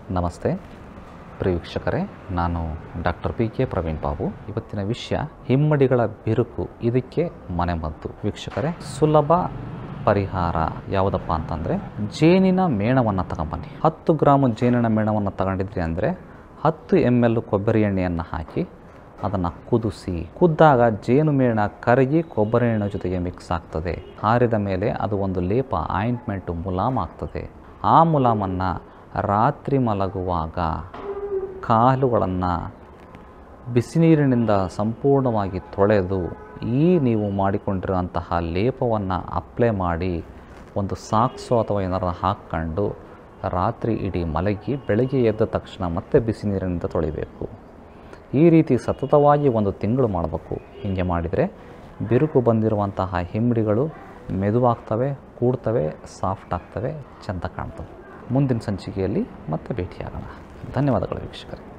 ನಮಸ್ತೆ ಪ್ರಿಯ ವೀಕ್ಷಕರೇ ನಾನು doctor P K Praveen Babu ಇವತ್ತಿನ ವಿಷಯ ಹಿಮ್ಮಡಿಗಳ ಬಿರುಕು ಇದಕ್ಕೆ ಮನೆಮದ್ದು ವೀಕ್ಷಕರೇ ಸುಲಭ ಪರಿಹಾರ ಯಾವುದಪ್ಪ ಅಂತಂದರೆ ಜೇನಿನ ಮೇಣವನ್ನು ತಗೊಂಬನ್ನಿ ಹತ್ತು ಗ್ರಾಮ್ ಜೇನಿನ ಮೇಣವನ್ನು ತಗೊಂಡಿದ್ರಿ ಅಂದರೆ ಹತ್ತು ಎಮ್ ಎಲ್ ಕೊಬ್ಬರಿ ಎಣ್ಣೆಯನ್ನು ಹಾಕಿ ಅದನ್ನು ಕುದಿಸಿ ಕುದ್ದಾಗ ಜೇನು ಮೇಣ ಕರಗಿ ಕೊಬ್ಬರಿ ಎಣ್ಣೆ ಜೊತೆಗೆ ಮಿಕ್ಸ್ ಆಗ್ತದೆ ಹಾರಿದ ಮೇಲೆ ಅದು ಒಂದು ಲೇಪ ಆಯಿಂಟ್ಮೆಂಟು ಮುಲಾಮ್ ಆಗ್ತದೆ ಆ ಮುಲಾಮನ್ನು ರಾತ್ರಿ ಮಲಗುವಾಗ ಕಾಲುಗಳನ್ನು ಬಿಸಿನೀರಿನಿಂದ ಸಂಪೂರ್ಣವಾಗಿ ತೊಳೆದು ಈ ನೀವು ಮಾಡಿಕೊಂಡಿರುವಂತಹ ಲೇಪವನ್ನು ಅಪ್ಲೈ ಮಾಡಿ ಒಂದು ಸಾಕ್ಸು ಅಥವಾ ಏನಾರು ಹಾಕ್ಕೊಂಡು ರಾತ್ರಿ ಇಡೀ ಮಲಗಿ ಬೆಳಗ್ಗೆ ಎದ್ದ ತಕ್ಷಣ ಮತ್ತೆ ಬಿಸಿ ನೀರಿನಿಂದ ತೊಳಿಬೇಕು ಈ ರೀತಿ ಸತತವಾಗಿ ಒಂದು ತಿಂಗಳು ಮಾಡಬೇಕು ಹೀಗೆ ಮಾಡಿದರೆ ಬಿರುಕು ಬಂದಿರುವಂತಹ ಹಿಮ್ಮಡಿಗಳು ಮೆದುವಾಗ್ತವೆ ಕೂಡ್ತವೆ ಸಾಫ್ಟ್ ಆಗ್ತವೆ ಚೆಂದ ಕಾಣ್ತವೆ ಮುಂದಿನ ಸಂಚಿಕೆಯಲ್ಲಿ ಮತ್ತೆ ಭೇಟಿಯಾಗೋಣ ಧನ್ಯವಾದಗಳು ವೀಕ್ಷಕರೇ